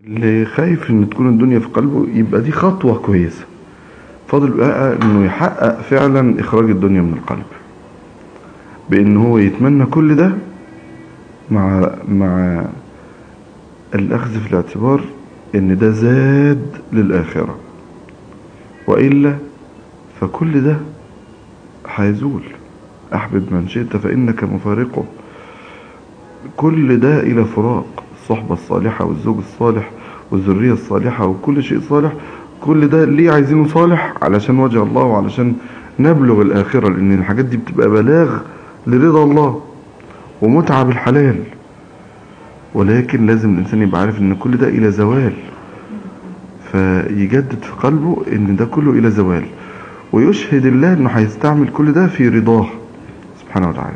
اللي خايف ان تكون الدنيا في قلبه يبقى دي خطوة كويسة فاضل بقى انه يحقق فعلا اخراج الدنيا من القلب بان هو يتمنى كل ده مع مع الاخذ في الاعتبار ان ده زاد للاخرة والا فكل ده هيزول احبب من شئت فانك مفارقه كل ده الى فراق الصحبة الصالحة والزوج الصالح والذرية الصالحة وكل شيء صالح كل ده ليه عايزينه صالح علشان وجه الله وعلشان نبلغ الآخرة لأن الحاجات دي بتبقى بلاغ لرضا الله ومتعة بالحلال ولكن لازم الإنسان يبقى عارف إن كل ده إلى زوال فيجدد في قلبه إن ده كله إلى زوال ويشهد الله إنه هيستعمل كل ده في رضاه سبحانه وتعالى